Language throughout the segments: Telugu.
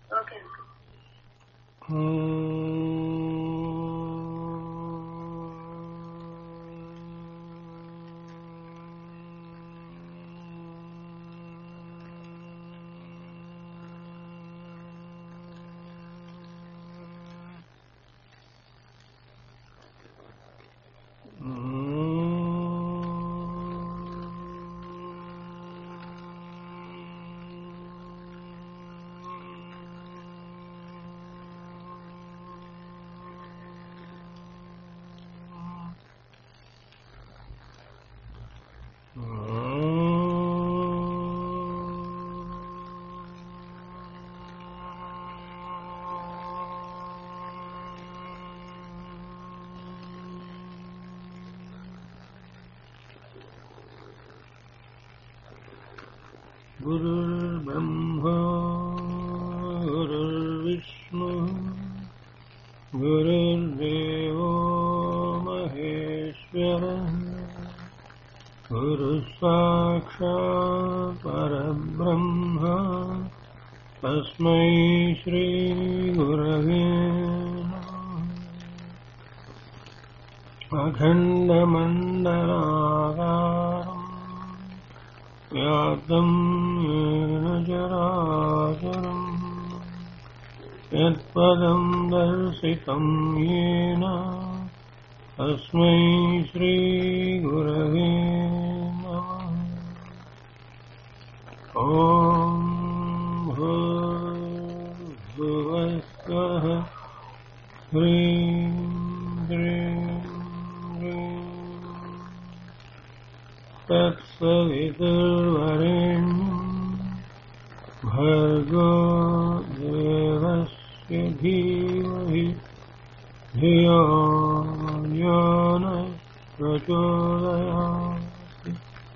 ఓకే అంకుల్ गुरुर्ब्रह्मा गुरुर्विष्णु गुरुर्देवो महेश्वरः गुरुः साक्षात् परब्रह्म तस्मै श्रीगुरवे नमः अखण्डमण्डलाकारम् व्याप्तम् येन चराचरम् यत्पदम् दर्शितम् येन तस्मै श्रीगुरवे नमः ॐ भूर्भुवस्वः ह्रीं ह्रीं ह्रीं तत्सवितुर्वरेण्यम् भर्गो देवस्य धीमहि धियो यो नः प्रचोदयात्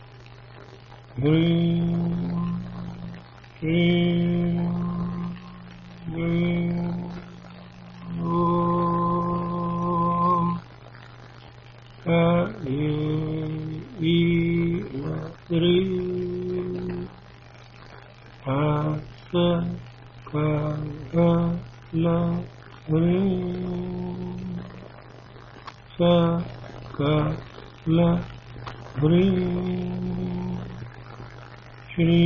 ह्रीं श्रीं ह्रीं ॐ ह्री हस कल ह्री स कल ह्री श्री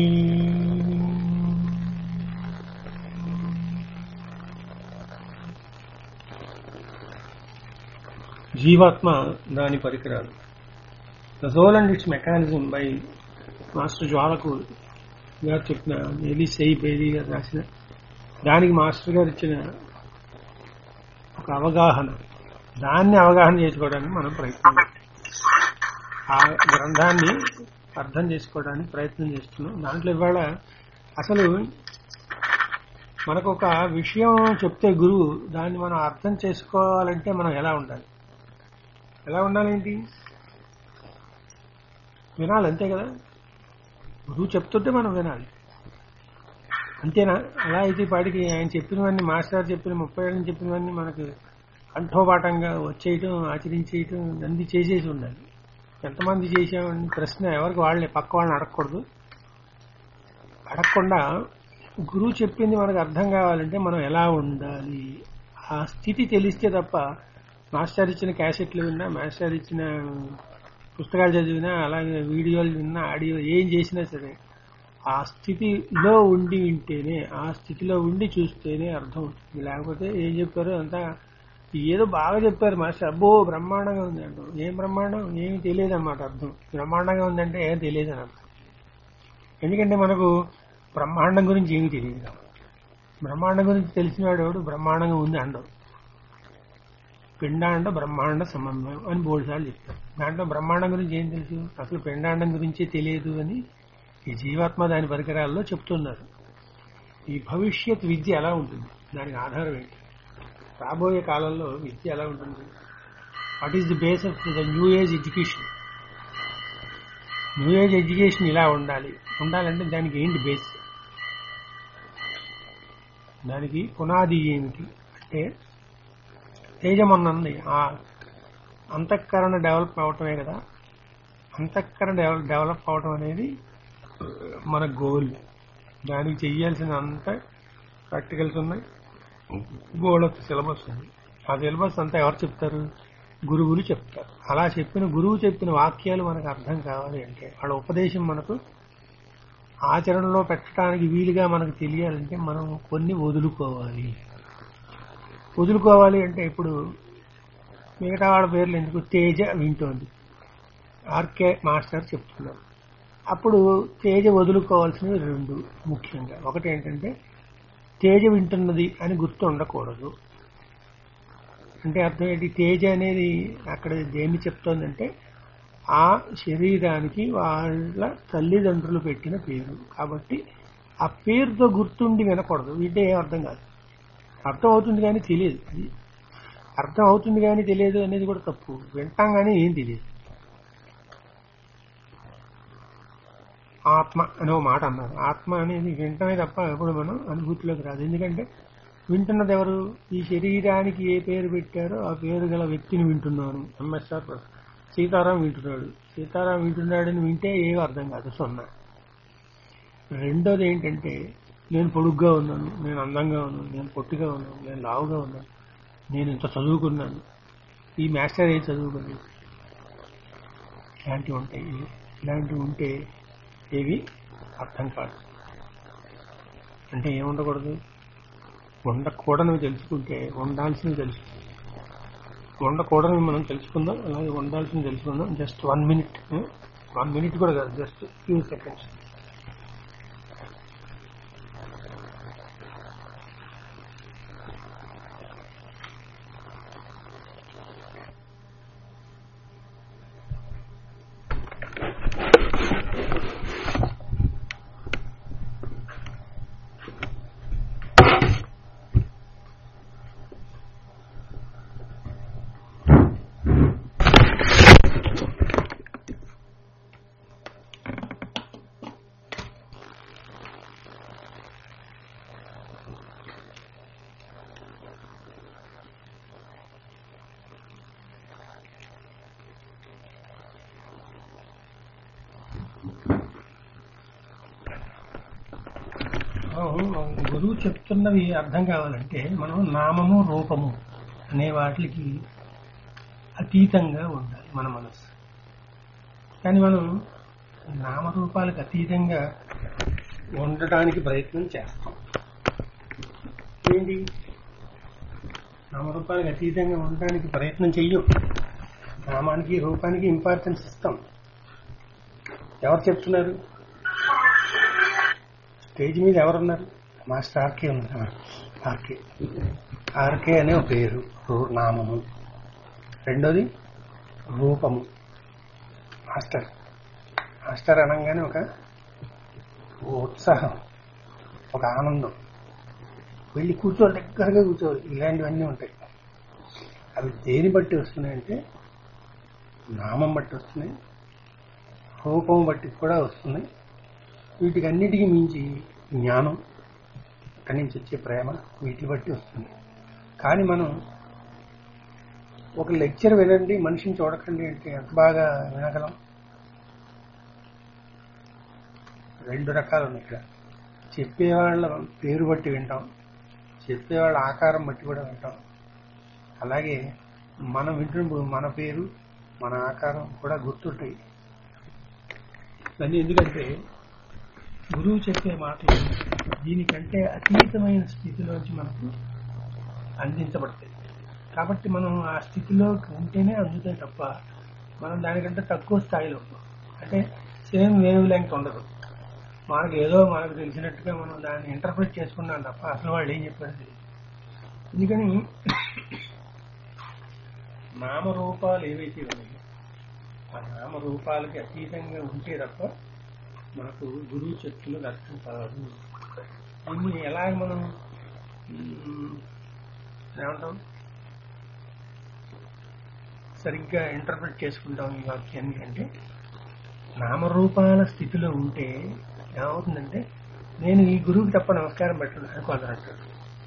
జీవాత్మ దాని పరికరాలు the soul and its mechanism by master జ్వాలకు గారు చెప్పిన ఎలి సెయి బేరీ గారు రాసిన దానికి మాస్టర్ గారు ఇచ్చిన ఒక అవగాహన దాన్ని అవగాహన చేసుకోవడానికి మనం ప్రయత్నం చేస్తాం. ఆ గ్రంథాన్ని అర్థం చేసుకోవడానికి ప్రయత్నం చేస్తున్నాం దాంట్లో ఇవాళ అసలు మనకు ఒక విషయం చెప్తే గురువు దాన్ని మనం అర్థం చేసుకోవాలంటే మనం ఎలా ఉండాలి ఎలా ఉండాలేంటి వినాలి అంతే కదా గురువు చెప్తుంటే మనం వినాలి అంతేనా అలా అయితే ఈ పాటికి ఆయన చెప్పినవన్నీ మాస్టర్ చెప్పిన ముప్పై ఏళ్ళని చెప్పినవన్నీ మనకు కంఠోపాఠంగా వచ్చేయటం ఆచరించేయటం అన్ని చేసేసి ఉండాలి ఎంతమంది చేసామని ప్రశ్న ఎవరికి వాళ్ళే పక్క వాళ్ళని అడగకూడదు అడగకుండా గురువు చెప్పింది మనకు అర్థం కావాలంటే మనం ఎలా ఉండాలి ఆ స్థితి తెలిస్తే తప్ప మాస్టర్ ఇచ్చిన క్యాసెట్లు విన్నా మాస్టర్ ఇచ్చిన పుస్తకాలు చదివినా అలాగే వీడియోలు విన్నా ఆడియో ఏం చేసినా సరే ఆ స్థితిలో ఉండి వింటేనే ఆ స్థితిలో ఉండి చూస్తేనే అర్థం అవుతుంది లేకపోతే ఏం చెప్పారో అంతా ఏదో బాగా చెప్పారు మాస్టర్ అబ్బో బ్రహ్మాండంగా ఉంది అంటాం ఏం బ్రహ్మాండం ఏమి తెలియదు అన్నమాట అర్థం బ్రహ్మాండంగా ఉందంటే ఏం తెలియదు అని అర్థం ఎందుకంటే మనకు బ్రహ్మాండం గురించి ఏమీ తెలియదు కాబట్టి. బ్రహ్మాండం గురించి తెలిసినవాడు ఎవడు బ్రహ్మాండంగా ఉంది అండవు పిండాండ బ్రహ్మాండ సమన్వయం అని బోల్డ్ సార్లు చెప్తారు దాంట్లో బ్రహ్మాండం గురించి ఏం తెలుసు అసలు పిండాండం గురించే తెలియదు అని ఈ జీవాత్మ దాని పరికరాల్లో చెప్తున్నారు ఈ భవిష్యత్ విద్య ఎలా ఉంటుంది దానికి ఆధారం ఏంటి రాబోయే కాలంలో విద్య ఎలా ఉంటుంది what is the base of the new age education new age education ఇలా ఉండాలి ఉండాలంటే దానికి ఏంటి బేస్ దానికి పునాది ఏమిటి అంటే తేజమన్నది ఆ అంతఃకరణ డెవలప్ అవటమే కదా అంతఃకరణ డెవలప్ డెవలప్ అవటం అనేది మన గోల్ దానికి చెయ్యాల్సిన అంత ప్రాక్టికల్స్ ఉన్నాయి గోడొక సిలబస్ ఉంది ఆ సిలబస్ అంతా ఎవరు చెప్తారు గురువులు చెప్తారు అలా చెప్పిన గురువు చెప్పిన వాక్యాలు మనకు అర్థం కావాలి అంటే వాళ్ళ ఉపదేశం మనకు ఆచరణలో పెట్టడానికి వీలుగా మనకు తెలియాలంటే మనం కొన్ని వదులుకోవాలి వదులుకోవాలి అంటే ఇప్పుడు మిగతా వాళ్ళ పేర్లు ఎందుకు తేజ వింటోంది ఆర్కే మాస్టర్ చెప్తున్నారు అప్పుడు తేజ వదులుకోవాల్సినవి రెండు ముఖ్యంగా ఒకటి ఏంటంటే తేజ వింటున్నది అని గుర్తు ఉండకూడదు అంటే అర్థం ఏంటి తేజ అనేది అక్కడ దేన్ని చెప్తోందంటే ఆ శరీరానికి వాళ్ళ తల్లిదండ్రులు పెట్టిన పేరు కాబట్టి ఆ పేరుతో గుర్తుండి వినకూడదు వీటే ఏం అర్థం కాదు అర్థం అవుతుంది కానీ తెలియదు అది అర్థం అవుతుంది కానీ తెలియదు అనేది కూడా తప్పు వింటాం కానీ ఏం తెలియదు ఆత్మ అనే ఒక మాట అన్నారు ఆత్మ అనేది వింటమే తప్ప ఎప్పుడు మనం అనుభూతిలోకి రాదు ఎందుకంటే వింటున్నది ఎవరు ఈ శరీరానికి ఏ పేరు పెట్టారో ఆ పేరు గల వ్యక్తిని వింటున్నాను ఎంఎస్ఆర్ ప్రసాద్. సీతారాం వింటున్నాడు సీతారాం వింటున్నాడని వింటే ఏం అర్థం కాదు సున్నా రెండోది ఏంటంటే నేను పొడుగ్గా ఉన్నాను నేను అందంగా ఉన్నాను నేను పొట్టిగా ఉన్నాను నేను లావుగా ఉన్నాను నేను ఇంత చదువుకున్నాను ఈ మాస్టర్ ఏం చదువుకోలేదు ఇలాంటివి ఉంటాయి ఇలాంటివి ఉంటే ఏవి అర్థం కాదు అంటే ఏముండకూడదు ఉండకూడనివి తెలుసుకుంటే ఉండాల్సినవి తెలుసు ఉండకూడనివి మనం తెలుసుకుందాం అలాగే ఉండాల్సినవి తెలుసుకుందాం just one minute one minute కూడా కాదు జస్ట్ ఫ్యూ సెకండ్స్ మనం గురువు చెప్తున్నవి అర్థం కావాలంటే మనం నామము రూపము అనే వాటికి అతీతంగా ఉండాలి మన మనసు కానీ మనం నామరూపాలకు అతీతంగా ఉండటానికి ప్రయత్నం చేస్తాం ఏంటి నామరూపాలకు అతీతంగా ఉండడానికి ప్రయత్నం చెయ్యం నామానికి రూపానికి ఇంపార్టెన్స్ ఇస్తాం ఎవరు చెప్తున్నారు స్టేజ్ మీద ఎవరున్నారు మాస్టర్ ఆర్కే ఉన్నారు ఆర్కే ఆర్కే అనే ఒక పేరు రూ- నామము రెండోది రూపము మాస్టర్ మాస్టర్ అనగానే ఒక ఉత్సాహం ఒక ఆనందం వెళ్ళి కూర్చోవాలి దగ్గరగా కూర్చోవాలి ఇలాంటివన్నీ ఉంటాయి అవి దేని బట్టి వస్తున్నాయంటే నామం బట్టి వస్తున్నాయి రూపం బట్టి కూడా వస్తున్నాయి వీటికి అన్నిటికీ మించి జ్ఞానం అక్కడి నుంచి వచ్చే ప్రేమ వీటిని బట్టి వస్తుంది కానీ మనం ఒక లెక్చర్ వినండి మనిషిని చూడకండి అంటే ఎంత బాగా వినగలం రెండు రకాలు ఉన్నాయి ఇక్కడ చెప్పేవాళ్ళ పేరు బట్టి వింటాం చెప్పేవాళ్ళ ఆకారం బట్టి కూడా వింటాం అలాగే మనం వింటున్నప్పుడు మన పేరు మన ఆకారం కూడా గుర్తుంటాయి ఇవన్నీ ఎందుకంటే గురువు చెప్పే మాటలు దీనికంటే అతీతమైన స్థితిలోంచి మనకు అందించబడతాయి కాబట్టి మనం ఆ స్థితిలో ఉంటేనే అందుతాయి తప్ప మనం దానికంటే తక్కువ స్థాయిలో ఉంటాం అంటే సేమ్ వేవ్ లెంగ్త్ ఉండదు మనకు ఏదో మనకు తెలిసినట్టుగా మనం దాన్ని ఇంటర్ప్రిట్ చేసుకున్నాం తప్ప అసలు వాళ్ళు ఏం చెప్పారు తెలియదు అందుకని నామరూపాలు ఏవైతే ఉన్నాయో ఆ నామరూపాలకి అతీతంగా ఉంటే తప్ప మనకు గురువు చెట్టులు అర్థం కాదు దీన్ని ఎలా మనం మ్, ఏమంటాం సరిగ్గా ఇంటర్ప్రిట్ చేసుకుంటాం ఈ వాక్యాన్ని అంటే నామరూపాల స్థితిలో ఉంటే ఏమవుతుందంటే నేను ఈ గురువుకి తప్ప నమస్కారం పెట్టను అని కొందరు అంటారు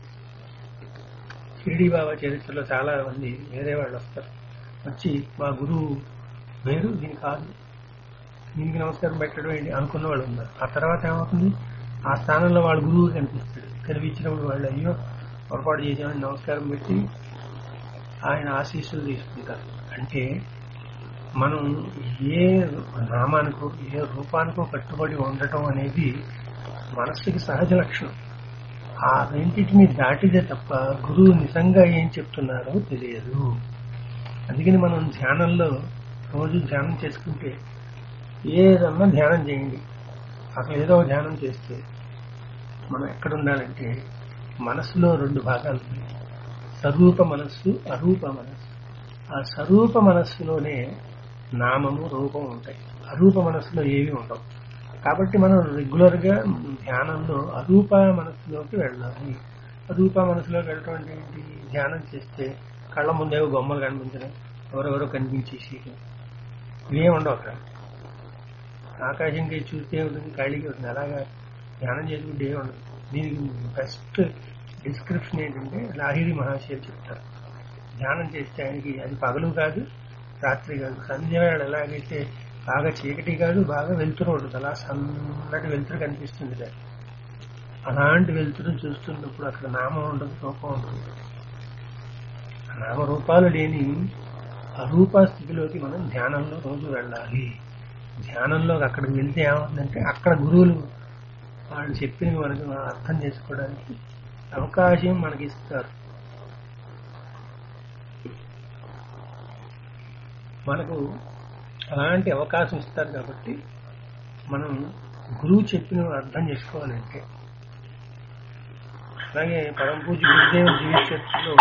షిరిడి బాబా చరిత్రలో చాలా మంది వేరే వాళ్ళు వస్తారు వచ్చి మా గురువు వేరు దీని కాదు దీనికి నమస్కారం పెట్టడం ఏంటి అనుకున్న వాళ్ళు ఉన్నారు ఆ తర్వాత ఏమవుతుంది ఆ స్థానంలో వాళ్ళ గురువు కనిపిస్తాడు కనిపించిన వచ్చినప్పుడు వాళ్ళు అయ్యో పొరపాటు చేసామని నమస్కారం పెట్టి ఆయన ఆశీస్సులు తీసుకుంటారు అంటే మనం ఏ నామానికో ఏ రూపానికో కట్టుబడి ఉండటం అనేది మనస్సుకి సహజ లక్షణం ఆ రెండింటిని దాటిదే తప్ప గురువు నిజంగా ఏం చెప్తున్నారో తెలియదు అందుకని మనం ధ్యానంలో రోజు ధ్యానం చేసుకుంటే ఏదన్నా ధ్యానం చేయండి అసలు ఏదో ఒక ధ్యానం చేస్తే మనం ఎక్కడ ఉండాలంటే మనసులో రెండు భాగాలు ఉన్నాయి స్వరూప మనస్సు అరూప మనస్సు ఆ స్వరూప మనస్సులోనే నామము రూపం ఉంటాయి అరూప మనస్సులో ఏవి ఉండవు కాబట్టి మనం రెగ్యులర్ గా ధ్యానంలో అరూప మనస్సులోకి వెళ్ళాలి అరూప మనసులోకి వెళ్ళటం అంటే ఏంటి ధ్యానం చేస్తే కళ్ళ ముందేవో బొమ్మలు కనిపించడం ఎవరెవరో కనిపించేసి ఇవేం ఉండవు అక్కడ ఆకాశంకి చూస్తే ఉంటుంది ఖాళీగా ఉంటుంది అలాగా ధ్యానం చేసుకుంటే ఏమి ఉండదు దీనికి బెస్ట్ డిస్క్రిప్షన్ ఏంటంటే లాహిరి మహాశయులు చెప్తారు ధ్యానం చేస్తే ఆయనకి అది పగలు కాదు రాత్రి కాదు సంధ్య వేళ ఎలాగైతే బాగా చీకటి కాదు బాగా వెలుతురు ఉంటుంది అలా సన్నటి వెలుతురు కనిపిస్తుంది కదా అలాంటి వెలుతురుని చూస్తున్నప్పుడు అక్కడ నామం ఉండదు రూపం ఉంటుంది ఆ నామరూపాలు లేని అరూప స్థితిలోకి మనం ధ్యానంలో రోజు వెళ్ళాలి ధ్యానంలో అక్కడికి వెళ్తే ఏమవుతుందంటే అక్కడ గురువులు వాళ్ళు చెప్పినవి మనకు అర్థం చేసుకోవడానికి అవకాశం మనకి ఇస్తారు మనకు అలాంటి అవకాశం ఇస్తారు కాబట్టి మనం గురువు చెప్పిన అర్థం చేసుకోవాలంటే అలాగే పరమ పూజ గురుదేవ జీవితంలో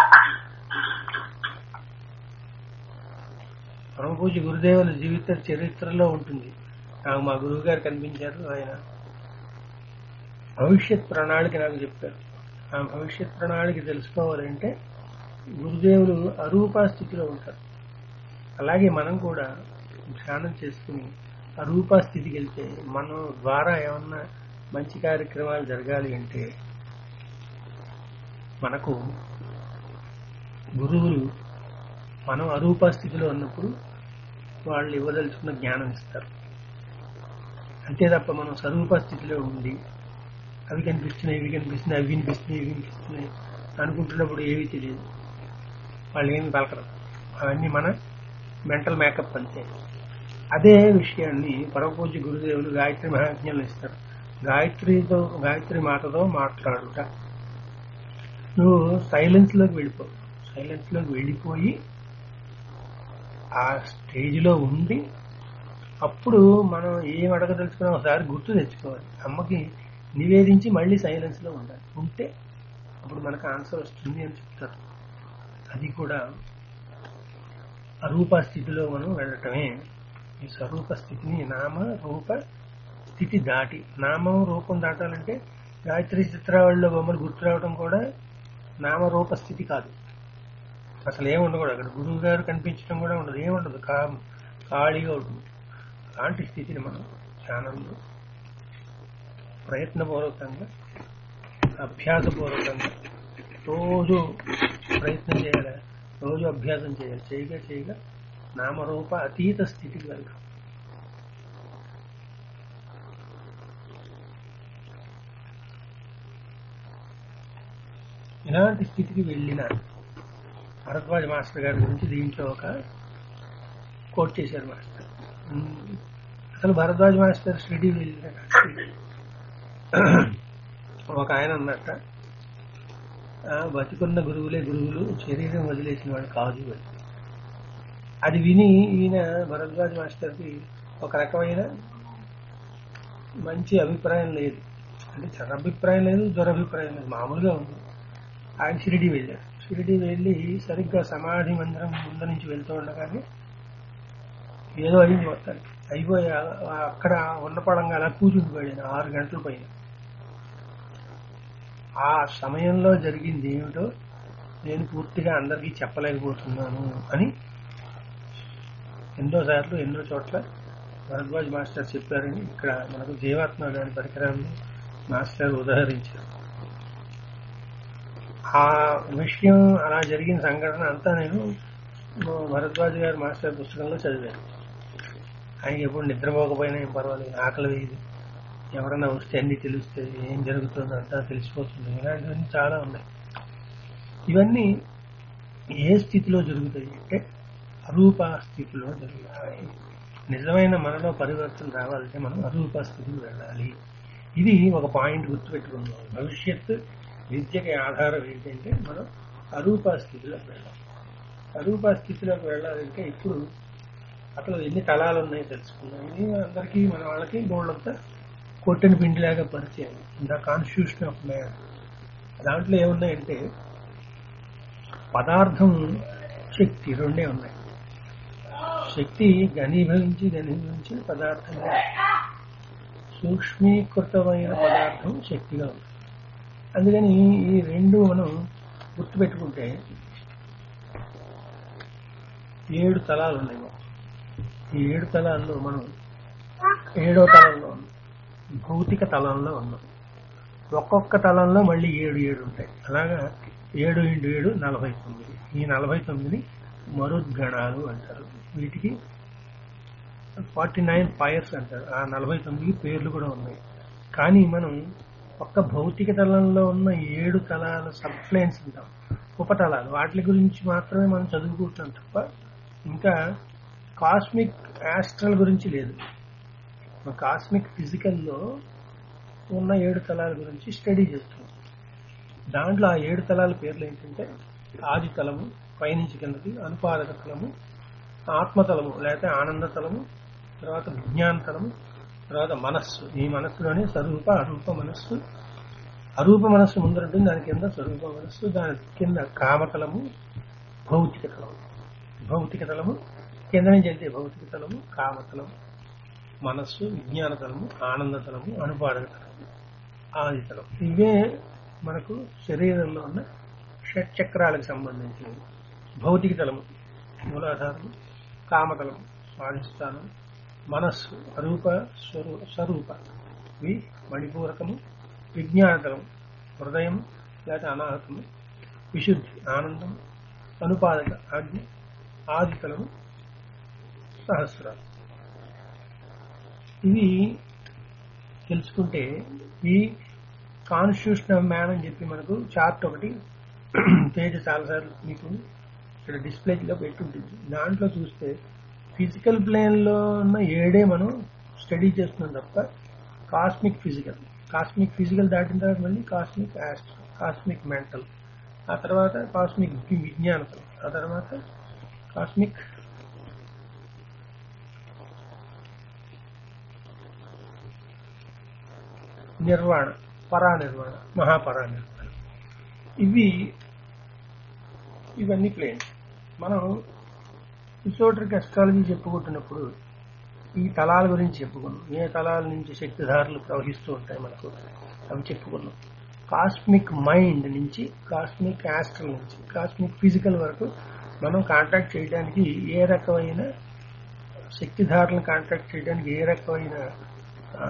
పరమ పూజ గురుదేవుల జీవిత చరిత్రలో ఉంటుంది నాకు మా గురువు గారు కనిపించారు ఆయన భవిష్యత్ ప్రణాళిక నాకు చెప్పారు ఆ భవిష్యత్ ప్రణాళిక తెలుసుకోవాలంటే గురుదేవులు అరూపా స్థితిలో ఉంటారు అలాగే మనం కూడా ధ్యానం చేసుకుని అరూపా స్థితికి వెళ్తే మనం ద్వారా ఏమన్నా మంచి కార్యక్రమాలు జరగాలి అంటే మనకు గురువులు మనం అరూపా స్థితిలో ఉన్నప్పుడు వాళ్ళు ఇవ్వదలుచుకున్న జ్ఞానం ఇస్తారు అంతే తప్ప మనం స్వరూప స్థితిలో ఉండి అవి కనిపిస్తున్నాయి ఇవి కనిపిస్తున్నాయి అవి వినిపిస్తున్నాయి ఇవి వినిపిస్తున్నాయి అనుకుంటున్నప్పుడు ఏమీ తెలియదు వాళ్ళు ఏమి పలకరు అవన్నీ మన మెంటల్ మేకప్ అంతే అదే విషయాన్ని పరమపూజ్య గురుదేవులు గాయత్రి మహాజ్ఞానం ఇస్తారు గాయత్రితో గాయత్రి మాటతో మాట్లాడుట నువ్వు సైలెన్స్ లోకి వెళ్ళిపో సైలెన్స్ లోకి వెళ్ళిపోయి ఆ స్టేజ్ లో ఉండి అప్పుడు మనం ఏం అడగదలుచుకున్నా ఒకసారి గుర్తు తెచ్చుకోవాలి అమ్మకి నివేదించి మళ్ళీ సైలెన్స్ లో ఉండాలి ఉంటే అప్పుడు మనకు ఆన్సర్ వస్తుంది అని చెప్తారు అది కూడా అరూప స్థితిలో మనం వెళ్ళటమే ఈ స్వరూప స్థితిని నామ రూప స్థితి దాటి నామం రూపం దాటాలంటే గాయత్రి చిత్రావళిలో బొమ్మలు గుర్తు రావడం కూడా నామరూప స్థితి కాదు అసలు ఏమి ఉండకూడదు అక్కడ గురువు గారు కనిపించడం కూడా ఉండదు ఏముండదు కా ఖాళీగా ఉంటుంది అలాంటి స్థితిని మనం ధ్యానంలో ప్రయత్నపూర్వకంగా అభ్యాసపూర్వకంగా రోజు ప్రయత్నం చేయాలి రోజు అభ్యాసం చేయాలి చేయగా చేయగా నామరూప అతీత స్థితికి వెళ్తాం ఇలాంటి స్థితికి వెళ్ళిన భరద్వాజ్ మాస్టర్ గారి గురించి దీంట్లో ఒక కోట్ చేశారు మాస్టర్ ఉమ్, అసలు భరద్వాజ్ మాస్టర్ షిరిడి వెళ్ళిన ఒక ఆయన అన్నట్ట ఆ, బతికున్న గురువులే గురువులు శరీరం వదిలేసిన వాడు కాదు అని అది విని ఈయన భరద్వాజ్ మాస్టర్కి ఒక రకమైన మంచి అభిప్రాయం లేదు అంటే చెడ్డ అభిప్రాయం లేదు దురభిప్రాయం లేదు మామూలుగా ఉంది ఆయన షిరిడి వెళ్ళారు షిరిడి వెళ్ళి సరిగ్గా సమాధి మందిరం ముందు నుంచి వెళ్తూ ఉండగానే ఏదో అయింది మొత్తానికి అయిపోయి ఆ- ఆ- అక్కడ ఉన్న పడంగా అలా కూర్చుండిపోయాను ఆరు గంటల పైన ఆ సమయంలో జరిగింది ఏమిటో నేను పూర్తిగా అందరికీ చెప్పలేకపోతున్నాను అని ఎన్నో సార్లు ఎన్నో చోట్ల భరద్వాజ్ మాస్టర్ చెప్పారని ఇక్కడ మనకు జీవాత్మ గారి పరికరాన్ని మాస్టర్ ఉదహరించారు ఆ విషయం అలా జరిగిన సంఘటన అంతా నేను భరద్వాజ్ గారి మాస్టర్ పుస్తకంలో చదివాను ఆయనకి ఎప్పుడు నిద్రపోకపోయినా ఏం పర్వాలేదు ఆకలి వేయదు ఎవరైనా వస్తే అన్ని తెలిస్తే ఏం జరుగుతుందో అంతా తెలిసిపోతుంది ఇలాంటివన్నీ చాలా ఉన్నాయి ఇవన్నీ ఏ స్థితిలో జరుగుతాయి అంటే అరూప స్థితిలో జరుగుతాయి నిజమైన మనలో పరివర్తన రావాలంటే మనం అరూప స్థితికి వెళ్ళాలి ఇది ఒక పాయింట్ గుర్తుపెట్టుకుందాం భవిష్యత్ విద్యకి ఆధారం ఏంటంటే మనం అరూప స్థితిలోకి వెళ్ళాలి అరూప స్థితిలోకి వెళ్ళాలంటే ఇప్పుడు అసలు ఎన్ని తలాలు ఉన్నాయో తెలుసుకున్నాం ఇది అందరికీ మన వాళ్ళకి గోళ్ళంతా కొట్టిన పిండిలాగా పరిచయం ద కాన్స్టిట్యూషన్ ఆఫ్ మ్యాన్ దాంట్లో ఏమున్నాయంటే పదార్థం శక్తి రెండే ఉన్నాయి శక్తి ఘనీభవించి ఘనీభవించి పదార్థంగా సూక్ష్మీకృతమైన పదార్థం శక్తిగా ఉంది అందుకని ఈ రెండు మనం గుర్తుపెట్టుకుంటే ఏడు తలాలు ఉన్నాయి మాకు. ఈ ఏడు తలాల్లో మనం ఏడో తలంలో ఉన్నాం భౌతిక తలంలో ఉన్నాం ఒక్కొక్క తలంలో మళ్ళీ ఏడు ఏడు ఉంటాయి అలాగా ఏడు ఇంటూ ఏడు నలభై తొమ్మిది ఈ నలభై తొమ్మిదిని మరుద్గణాలు అంటారు వీటికి ఫార్టీ నైన్ ఫైర్స్ అంటారు ఆ నలభై తొమ్మిది పేర్లు కూడా ఉన్నాయి కానీ మనం ఒక్క భౌతిక తలంలో ఉన్న ఏడు తలాల సబ్ప్లేన్స్ అంటాం ఉపతలాలు వాటి గురించి మాత్రమే మనం చదువుకుంటున్నాం తప్ప ఇంకా కాస్మిక్ యాస్ట్రల్ గురించి లేదు కాస్మిక్ ఫిజికల్లో ఉన్న ఏడు తలాల గురించి స్టడీ చేస్తున్నాం దాంట్లో ఆ ఏడు తలాల పేర్లు ఏంటంటే ఆది తలము పైనుంచి కిందకి అనుపాదక తలము ఆత్మతలము లేకపోతే ఆనంద తలము తర్వాత విజ్ఞాన తలము తర్వాత మనస్సు ఈ మనస్సులోనే స్వరూప అరూప మనస్సు అరూప మనస్సు ముందరుంటుంది దాని కింద స్వరూప మనస్సు దాని కింద కామతలము భౌతిక తలము భౌతిక తలము కింద నుంచి వెళ్తే భౌతిక తలము కామతలము మనస్సు విజ్ఞాన తలము ఆనంద తలము అనుపాదక తలము ఆది తలం ఇవే మనకు శరీరంలో ఉన్న షట్ చక్రాలకు సంబంధించినవి భౌతిక తలము మూలాధారము కామతలము స్వాధిష్టానం మనస్సు అరూప స్వరూ స్వరూప వి మణిపూరకము విజ్ఞానతలం హృదయం లేక అనాహతము విశుద్ధి ఆనందం అనుపాదక ఆజ్ఞ ఆదితలము సహస్రాలు ఇవి తెలుసుకుంటే ఈ కాన్స్టిట్యూషన్ ఆఫ్ మ్యాన్ అని చెప్పి మనకు చార్ట్ ఒకటి పేజ్ చాలాసార్లు మీకు ఇక్కడ డిస్ప్లేలో పెట్టుంటుంది దాంట్లో చూస్తే ఫిజికల్ ప్లేన్లో ఉన్న ఏడే మనం స్టడీ చేస్తున్నాం తప్ప కాస్మిక్ ఫిజికల్ కాస్మిక్ ఫిజికల్ దాటిన తర్వాత మళ్ళీ కాస్మిక్ ఆస్ట్రల్ కాస్మిక్ మెంటల్ ఆ తర్వాత కాస్మిక్ విజ్ఞానతం ఆ తర్వాత కాస్మిక్ నిర్వాణ పరానిర్వాణ మహాపరానిర్వాణ ఇవి ఇవన్నీ ప్లేన్స్ మనం ఇసోట్రిక్ అస్ట్రాలజీ చెప్పుకుంటున్నప్పుడు ఈ తలాల గురించి చెప్పుకున్నాం ఏ తలాల నుంచి శక్తిధారలు ప్రవహిస్తూ ఉంటాయి మనకు అవి చెప్పుకున్నాం కాస్మిక్ మైండ్ నుంచి కాస్మిక్ యాస్ట్రల్ నుంచి కాస్మిక్ ఫిజికల్ వరకు మనం కాంటాక్ట్ చేయడానికి ఏ రకమైన శక్తిధారలను కాంటాక్ట్ చేయడానికి ఏ రకమైన ఆ,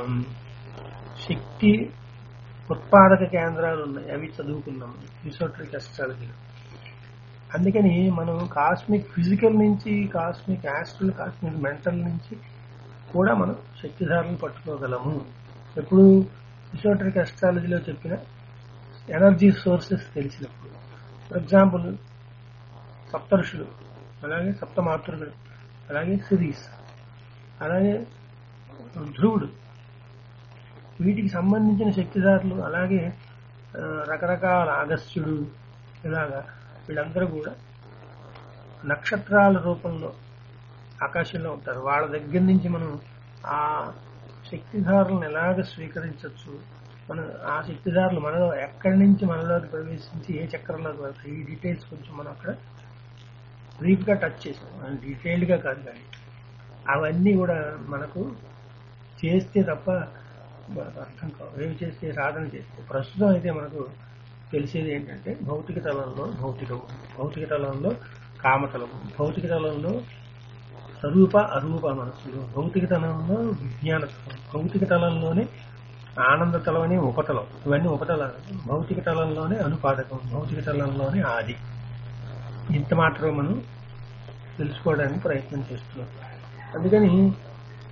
శక్తి ఉత్పాదక కేంద్రాలు ఉన్నాయి అవి చదువుకున్నాం ఇసోట్రిక్ అస్ట్రాలజీలో అందుకని మనం కాస్మిక్ ఫిజికల్ నుంచి కాస్మిక్ యాస్ట్రల్ కాస్మిక్ మెంటల్ నుంచి కూడా మనం శక్తిధారలను పట్టుకోగలము ఎప్పుడు ఇసోట్రిక్ అస్ట్రాలజీలో చెప్పిన ఎనర్జీ సోర్సెస్ తెలిసినప్పుడు ఫర్ ఎగ్జాంపుల్ సప్తఋషులు అలాగే సప్తమాతృకుడు అలాగే సిరీస్ అలాగే ధ్రువుడు వీటికి సంబంధించిన శక్తిదారులు అలాగే ఆ, రకరకాల అగస్త్యుడు ఇలాగా వీళ్ళందరూ కూడా నక్షత్రాల రూపంలో ఆకాశంలో ఉంటారు వాళ్ళ దగ్గర నుంచి మనం ఆ శక్తిధారులను ఎలాగ స్వీకరించవచ్చు మన ఆ శక్తిధారులు మనలో ఎక్కడి నుంచి మనలోకి ప్రవేశించి ఏ చక్రంలోకి వెళ్తాయి ఈ డీటెయిల్స్ కొంచెం మనం అక్కడ బ్రీఫ్ గా టచ్ చేసాం డీటెయిల్డ్ గా కాదు కానీ అవన్నీ కూడా మనకు చేస్తే తప్ప మనకు అర్థం కావు ఏమి చేస్తే సాధన చేస్తే ప్రస్తుతం అయితే మనకు తెలిసేది ఏంటంటే భౌతిక తలంలో భౌతికము భౌతిక తలంలో కామతలము భౌతిక తలంలో స్వరూప అరూప మనస్సులు భౌతిక తలంలో విజ్ఞాన తలం భౌతిక తలంలోనే ఆనంద తలం అనే ఉపతలం ఇవన్నీ ఉపతలాలు భౌతిక తలంలోనే అనుపాదకం భౌతిక తలంలోనే ఆది ఇంత మాత్రం మనం తెలుసుకోవడానికి ప్రయత్నం చేస్తున్నాం అందుకని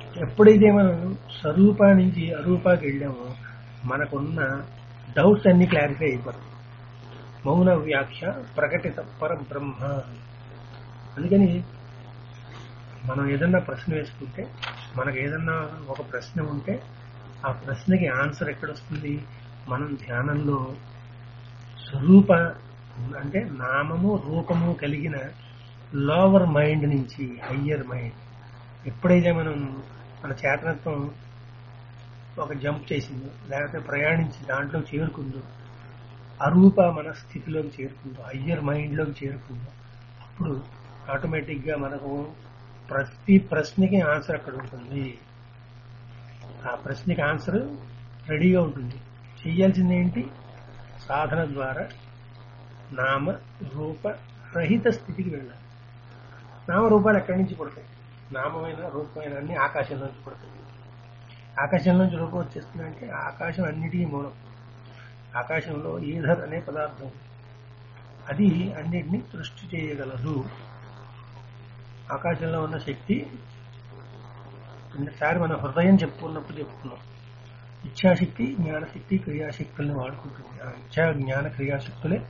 ఎప్పుడైతే మనం స్వరూపా నుంచి అరూపాకి వెళ్ళామో మనకున్న డౌట్స్ అన్ని క్లారిఫై అయిపోతాయి మౌన వ్యాఖ్య ప్రకటిత పరబ్రహ్మ అందుకని మనం ఏదన్నా ప్రశ్న వేసుకుంటే మనకు ఏదన్నా ఒక ప్రశ్న ఉంటే ఆ ప్రశ్నకి ఆన్సర్ ఎక్కడొస్తుంది మనం ధ్యానంలో స్వరూప అంటే నామము రూపము కలిగిన లోవర్ మైండ్ నుంచి హయ్యర్ మైండ్ ఎప్పుడైతే మనం మన చేతనత్వం ఒక జంప్ చేసిందో లేకపోతే ప్రయాణించి దాంట్లో చేరుకుందో అరూప మన స్థితిలోకి చేరుకుందో హయ్యర్ మైండ్లోకి చేరుకుందో అప్పుడు ఆటోమేటిక్గా మనకు ప్రతి ప్రశ్నకి ఆన్సర్ అక్కడ ఉంటుంది ఆ ప్రశ్నకి ఆన్సర్ రెడీగా ఉంటుంది చేయాల్సింది ఏంటి సాధన ద్వారా నామ రూప రహిత స్థితికి వెళ్ళాలి నామరూపాలు ఎక్కడి నుంచి పుడతాయి నామమైన రూపమైన అన్ని ఆకాశంలోంచి పుడతాయి ఆకాశంలోంచి రూపం వచ్చేస్తుందంటే ఆకాశం అన్నిటికీ మూలం ఆకాశంలో ఈధర్ అనే పదార్థం ఉంది. అది అన్నిటినీ సృష్టి చేయగలదు ఆకాశంలో ఉన్న శక్తి రెండుసారి మన హృదయం చెప్పుకున్నప్పుడు చెప్పుకున్నాం ఇచ్ఛాశక్తి జ్ఞానశక్తి క్రియాశక్తుల్ని వాడుకుంటుంది ఆ ఇచ్ఛా జ్ఞాన క్రియాశక్తులే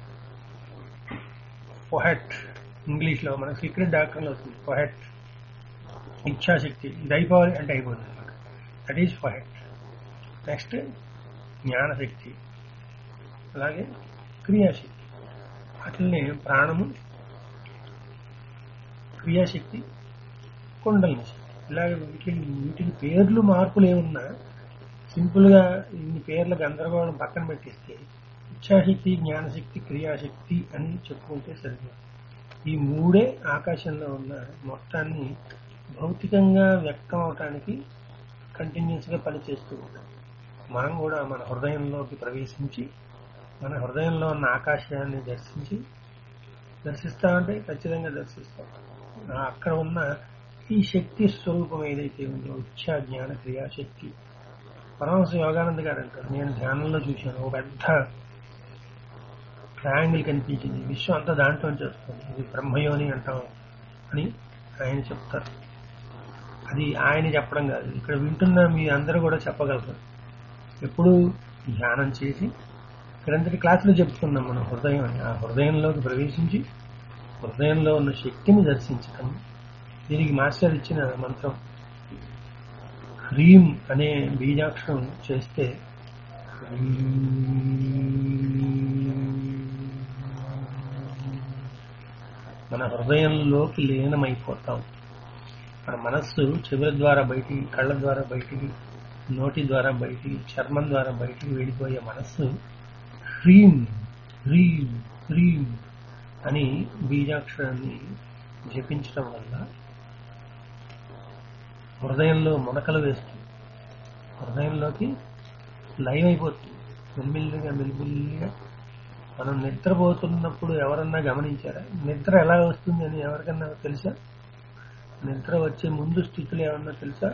పొహెట్ ఇంగ్లీష్ లో మన సీక్రెట్ డాక్టర్ లో వస్తుంది పొహెట్ ఇచ్ఛాశక్తి ఇది అయిపోవాలి అంటే అయిపోతుంది అనమాట దట్ ఈజ్ పొహెట్ నెక్స్ట్ జ్ఞానశక్తి అలాగే క్రియాశక్తి అట్లనే ప్రాణము క్రియాశక్తి కుండలిని శక్తి ఇలాగ వీటికి వీటికి పేర్లు మార్పులు ఏమున్నా సింపుల్ గా ఇన్ని పేర్ల గందరగోళం పక్కన పెట్టేస్తే ఇచ్ఛాశక్తి జ్ఞానశక్తి క్రియాశక్తి అని చెప్పుకుంటే సరిపోతుంది ఈ మూడే ఆకాశంలో ఉన్న మొత్తాన్ని భౌతికంగా వ్యక్తం అవటానికి కంటిన్యూస్ గా పనిచేస్తూ ఉంటాం మనం కూడా మన హృదయంలోకి ప్రవేశించి మన హృదయంలో ఉన్న ఆకాశాన్ని దర్శించి దర్శిస్తామంటే ఖచ్చితంగా దర్శిస్తాం ఆ అక్కడ ఉన్న ఈ శక్తి స్వరూపం ఏదైతే ఉందో ఇచ్ఛా జ్ఞాన క్రియాశక్తి పరమహంస యోగానంద గారు అంటారు నేను ధ్యానంలో చూశాను ఒక పెద్ద ట్రయాంగిల్ కనిపించింది విశ్వం అంతా దాంట్లో చేస్తుంది ఇది బ్రహ్మయోని అంటాం అని ఆయన చెప్తారు అది ఆయన చెప్పడం కాదు ఇక్కడ వింటున్న మీ అందరూ కూడా చెప్పగలరు ఎప్పుడు ధ్యానం చేసి ఇక్కడంతటి క్లాసులో చెప్పుకున్నాం మనం హృదయం అని ఆ హృదయంలోకి ప్రవేశించి హృదయంలో ఉన్న శక్తిని దర్శించటం దీనికి మాస్టర్ ఇచ్చిన మంత్రం హ్రీం అనే బీజాక్షరం చేస్తే మన హృదయంలోకి లీనమైపోతాం మన మనస్సు చెవుల ద్వారా బయటికి కళ్ళ ద్వారా బయటికి నోటి ద్వారా బయటికి చర్మం ద్వారా బయటికి వెళ్ళిపోయే మనస్సు హ్రీం హ్రీం హ్రీం అని బీజాక్షరాన్ని జపించడం వల్ల హృదయంలో మునకలు వేస్తుంది హృదయంలోకి లైవ్ అయిపోతుంది మెల్లిమెల్లిగా మెల్లిమెల్లిగా మనం నిద్రపోతున్నప్పుడు ఎవరన్నా గమనించారా నిద్ర ఎలా వస్తుంది అని ఎవరికన్నా తెలుసా నిద్ర వచ్చే ముందు స్థితులు ఏమన్నా తెలుసా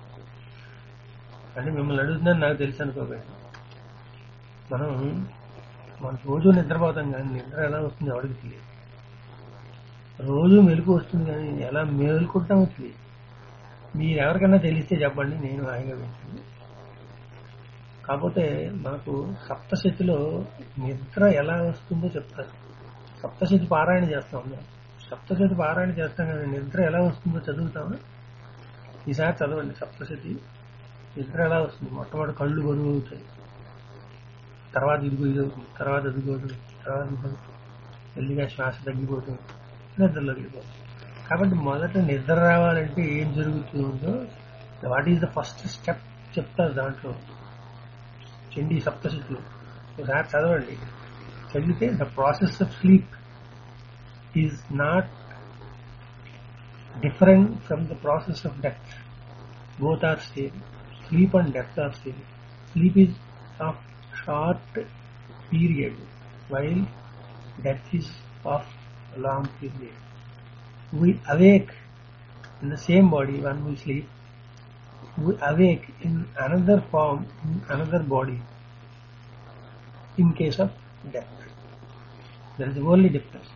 అంటే మిమ్మల్ని అడుగుతుందని నాకు తెలుసు అనుకోకండి మనం మన రోజు నిద్రపోతాం కానీ నిద్ర ఎలా వస్తుంది ఎవరికి తెలియదు రోజు మెలకు వస్తుంది కానీ ఎలా మేలుకుంటామో తెలియదు మీరు ఎవరికైనా తెలిస్తే చెప్పండి నేను హాయిగా వింటాను కాకపోతే మనకు సప్తశతిలో నిద్ర ఎలా వస్తుందో చెప్తారు సప్తశతి పారాయణ చేస్తాం మనం సప్తశతి పారాయణ చేస్తాం కానీ నిద్ర ఎలా వస్తుందో చదువుతామా ఈసారి చదవండి సప్తశతి నిద్ర ఎలా వస్తుంది మొట్టమొదటి కళ్ళు బరువు అవుతాయి తర్వాత ఇదిగో ఇది అవుతుంది తర్వాత అదిగోదు తర్వాత ఇదిగో మెల్లిగా శ్వాస తగ్గిపోతుంది నిద్రలోకి వెళ్ళిపోతుంది కాబట్టి మొదట నిద్ర రావాలంటే ఏం జరుగుతుందో what is the first step చెప్తారు దాంట్లో చండీ సప్తశతిలో ఒకసారి చదవండి చదివితే the process of sleep is not different from the process of death both are same. Sleep and death are same. Sleep is of short period, while death is of a long period. We awake in the same body when we sleep. We awake in another form, in another body, in case of death. There is the only difference.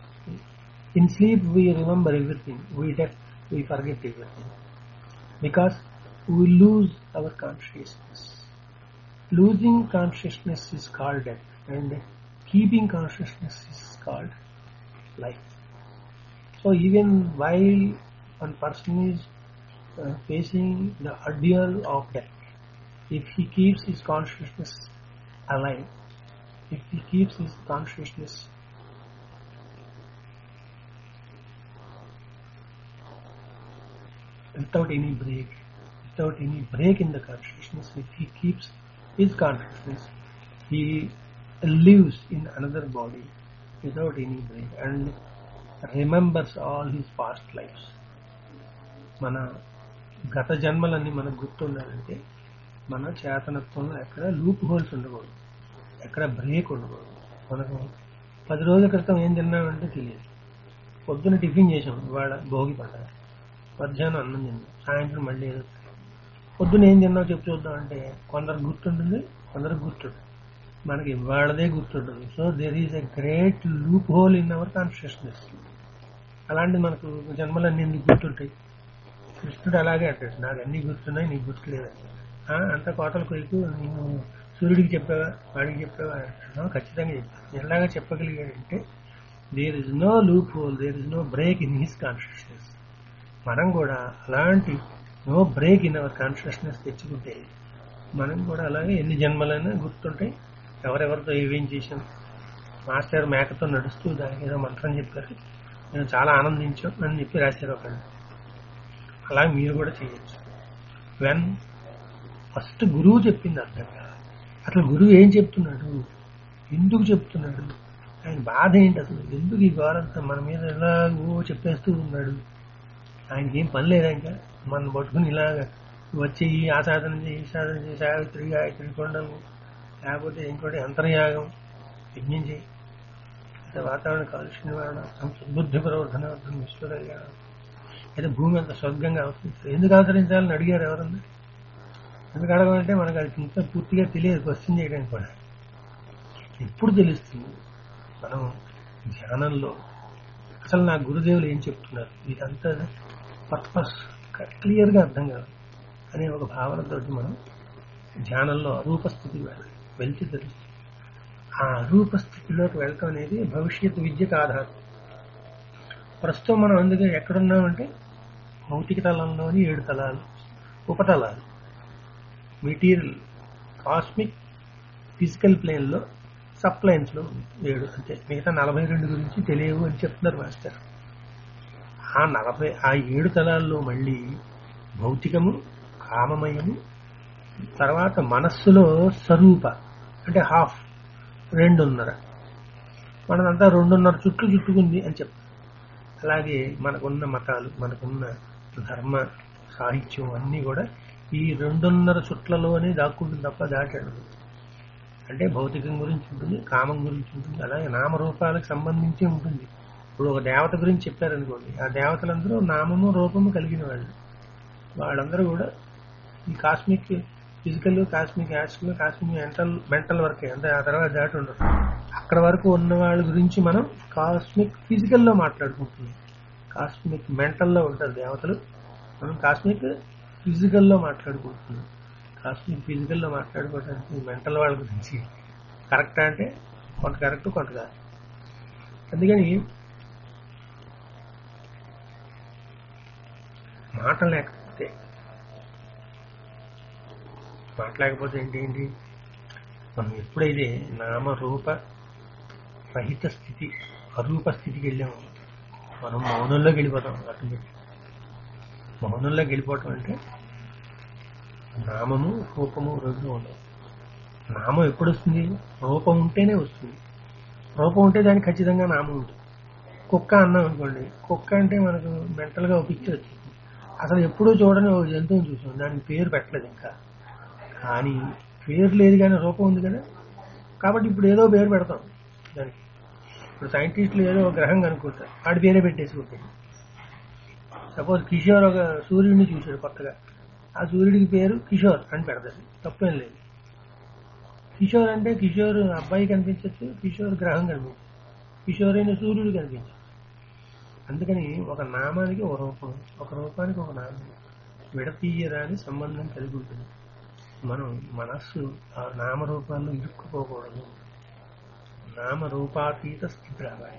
In sleep we remember everything. We death we forget everything. Because we lose our consciousness. Losing consciousness is called death, and keeping consciousness is called life. So even while one person is uh, facing the ordeal of death, if he keeps his consciousness alive, if he keeps his consciousness without any break, without any break in the consciousness, if he keeps his consciousness, he lives in another body without any break and remembers all his past lives. మన గత జన్మలన్నీ మనకు గుర్తుండాలంటే మన చేతనత్వంలో ఎక్కడ లూప్ హోల్స్ ఉండకూడదు ఎక్కడ బ్రేక్ ఉండకూడదు మనకు పది రోజుల క్రితం ఏం తిన్నామంటే తెలియదు పొద్దున టిఫిన్ చేసాం ఇవాళ భోగి పండుగ మధ్యాహ్నం అన్నం తిన్నాం సాయంత్రం మళ్ళీ ఏదో పొద్దున ఏం తిన్నావు చెప్పు చూద్దాం అంటే కొందరు గుర్తుంటుంది కొందరు గుర్తుంటుంది మనకి ఇవాళదే గుర్తుంటుంది so there is a great loophole in our consciousness అలాంటి మనకు జన్మలన్నీ ఎందుకు గుర్తుంటాయి కృష్ణుడు అలాగే అంటాడు నాకు అన్ని గుర్తున్నాయి నీకు గుర్తులేదని ఆ, అంత కోటల కొయ్యకు నేను సూర్యుడికి చెప్పావా వాడికి చెప్పావా అంటాడు ఖచ్చితంగా చెప్పాను ఎలాగా చెప్పగలిగాడంటే there is no loophole there is no break in his consciousness మనం కూడా అలాంటి no break in our consciousness తెచ్చుకుంటే మనం కూడా అలాగే ఎన్ని జన్మలైనా గుర్తుంటాయి ఎవరెవరితో ఏమేం చేశాం మాస్టర్ మేకతో నడుస్తూ దానికి ఏదో మంత్రం చెప్పారు నేను చాలా ఆనందించాం అని చెప్పి రాశారు ఒకళ్ళు అలా మీరు కూడా చేయొచ్చు వెన్ ఫస్ట్ గురువు చెప్పింది అర్థం కాదు అసలు గురువు ఏం చెప్తున్నాడు ఎందుకు చెప్తున్నాడు ఆయన బాధ ఏంటి అసలు ఎందుకు ఈ గౌరంతా మన మీద ఎలా ఓ చెప్పేస్తూ ఉన్నాడు ఆయనకి ఏం పని లేదా ఇంకా మనం పట్టుకుని ఇలాగ వచ్చి ఈ ఆ సాధన చేయి ఈ సాధన చేయి సావిత్రి గాయత్రి కొండలు లేకపోతే ఇంకోటి అంతర్యాగం యజ్ఞం చేయి అయితే వాతావరణ కాలుష్య నివారణ బుద్ధి ప్రవర్ధనార్థం విశ్వరయ్య అయితే భూమి అంత స్వర్గంగా అవతరించారు ఎందుకు అవతరించాలని అడిగారు ఎవరన్నా ఎందుకు అడగమంటే మనకు అది ఇంకా పూర్తిగా తెలియదు క్వశ్చన్ చేయడానికి కూడా ఇప్పుడు తెలుస్తుంది మనం ధ్యానంలో అసలు నా గురుదేవులు ఏం చెప్తున్నారు ఇదంతా పర్పస్ క్లియర్గా అర్థం కాదు అనే ఒక భావనతోటి మనం ధ్యానంలో అరూప స్థితికి వెళ్ళాలి వెళ్తే తెలుస్తుంది ఆ అరూప స్థితిలోకి వెళ్ళటం అనేది భవిష్యత్ విద్యకు ఆధారం ప్రస్తుతం మనం అందుకే ఎక్కడున్నామంటే భౌతిక తలంలోని ఏడు తలాలు ఉపతలాలు మెటీరియల్ కాస్మిక్ ఫిజికల్ ప్లేన్లో సబ్ ప్లేన్స్లో ఏడు అంతే మిగతా నలభై రెండు గురించి తెలియవు అని చెప్తున్నారు మాస్టర్ ఆ నలభై ఆ ఏడు తలాల్లో మళ్ళీ భౌతికము కామమయము తర్వాత మనస్సులో స్వరూప అంటే హాఫ్ రెండున్నర మనదంతా రెండున్నర చుట్లు చుట్టుకుంది అని చెప్తారు అలాగే మనకున్న మతాలు మనకున్న ధర్మ సాహిత్యం అన్నీ కూడా ఈ రెండున్నర చుట్లలోనే దాక్కుంటుంది తప్ప దాటాడు అంటే భౌతికం గురించి ఉంటుంది కామం గురించి ఉంటుంది అలాగే నామరూపాలకు సంబంధించి ఉంటుంది ఇప్పుడు ఒక దేవత గురించి చెప్పారనుకోండి ఆ దేవతలందరూ నామము రూపము కలిగిన వాళ్ళు వాళ్ళందరూ కూడా ఈ cosmic physical cosmic actual cosmic mental mental వరకే అంటే ఆ తర్వాత దాటి ఉండరు అక్కడ వరకు ఉన్న వాళ్ళ గురించి మనం కాస్మిక్ ఫిజికల్ లో మాట్లాడుకుంటున్నాం కాస్మిక్ మెంటల్ లో ఉంటారు దేవతలు మనం కాస్మిక్ ఫిజికల్ లో మాట్లాడుకుంటున్నాం కాస్మిక్ ఫిజికల్ లో మాట్లాడుకోవడానికి మెంటల్ వాళ్ళ గురించి కరెక్ట్ అంటే కొంత కరెక్ట్ కొంత కాదు అందుకని మాట లేకపోతే మాట లేకపోతే ఏంటి ఏంటి మనం ఎప్పుడైతే నామరూప రహిత స్థితి అరూప స్థితికి వెళ్ళాము మనం మౌనంలోకి వెళ్ళిపోతాం ఆటోమేటిక్ మౌనంలోకి వెళ్ళిపోవటం అంటే నామము రూపము రెండు ఉండవు నామం ఎప్పుడు వస్తుంది రూపం ఉంటేనే వస్తుంది రూపం ఉంటే దానికి ఖచ్చితంగా నామం ఉంటుంది కుక్క అన్నాం అనుకోండి కుక్క అంటే మనకు మెంటల్ గా ఒక పిక్చర్ వచ్చింది అసలు ఎప్పుడూ చూడని ఒక జంతువుని చూసాం దానికి పేరు పెట్టలేదు ఇంకా కానీ పేరు లేదు కానీ రూపం ఉంది కదా కాబట్టి ఇప్పుడు ఏదో పేరు పెడతాం దానికి ఇప్పుడు సైంటిస్టులు ఏదో ఒక గ్రహం కనుక్కుంటారు వాడి పేరే పెట్టేసుకుంటారు సపోజ్ కిషోర్ ఒక సూర్యుడిని చూశాడు కొత్తగా ఆ సూర్యుడికి పేరు కిషోర్ అని పెడతాడు తప్పేం లేదు కిషోర్ అంటే కిషోర్ అబ్బాయి కనిపించవచ్చు కిషోర్ గ్రహం కనిపించచ్చు కిషోర్ అయిన సూర్యుడు కనిపించచ్చు అందుకని ఒక నామానికి ఒక రూపం ఒక రూపానికి ఒక నామం విడతీయరాని సంబంధం కలిగి ఉంటుంది మనం మనస్సు ఆ నామరూపాల్లో ఇరుక్కుపోకూడదు నామరూపాతీత స్థితి రావాలి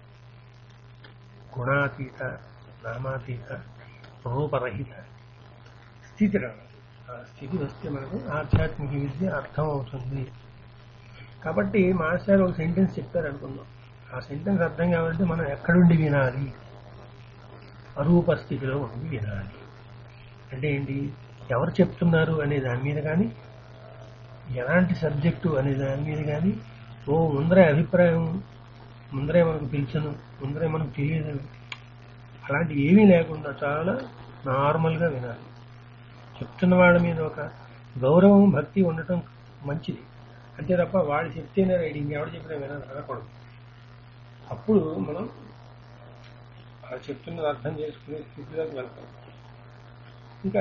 గుణాతీత నామాతీత రూపరహిత స్థితి రావాలి ఆ స్థితి వస్తే మనకు ఆధ్యాత్మిక విద్య అర్థం అవుతుంది కాబట్టి మాస్టర్ ఒక సెంటెన్స్ చెప్పారు అనుకుందాం ఆ సెంటెన్స్ అర్థం కావాలంటే మనం ఎక్కడుండి వినాలి అరూప స్థితిలో ఉండి వినాలి అంటే ఏంటి ఎవరు చెప్తున్నారు అనే దాని మీద కానీ ఎలాంటి సబ్జెక్టు అనే దాని మీద కానీ ఓ ముందరే అభిప్రాయం ముందరే మనకు పిలిచను ముందరే మనకు తెలియదు అలాంటి ఏమీ లేకుండా చాలా నార్మల్గా వినాలి చెప్తున్న వాళ్ళ మీద ఒక గౌరవం భక్తి ఉండటం మంచిది అంతే తప్ప వాళ్ళు చెప్తేనే రైట్ ఇంకెవరు చెప్పినా వినాలి అనకూడదు అప్పుడు మనం వాళ్ళు చెప్తున్నది అర్థం చేసుకునే స్థితిలోకి వెళ్తాం ఇంకా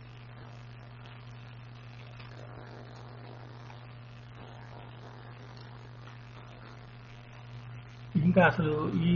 ఇంకా అసలు ఈ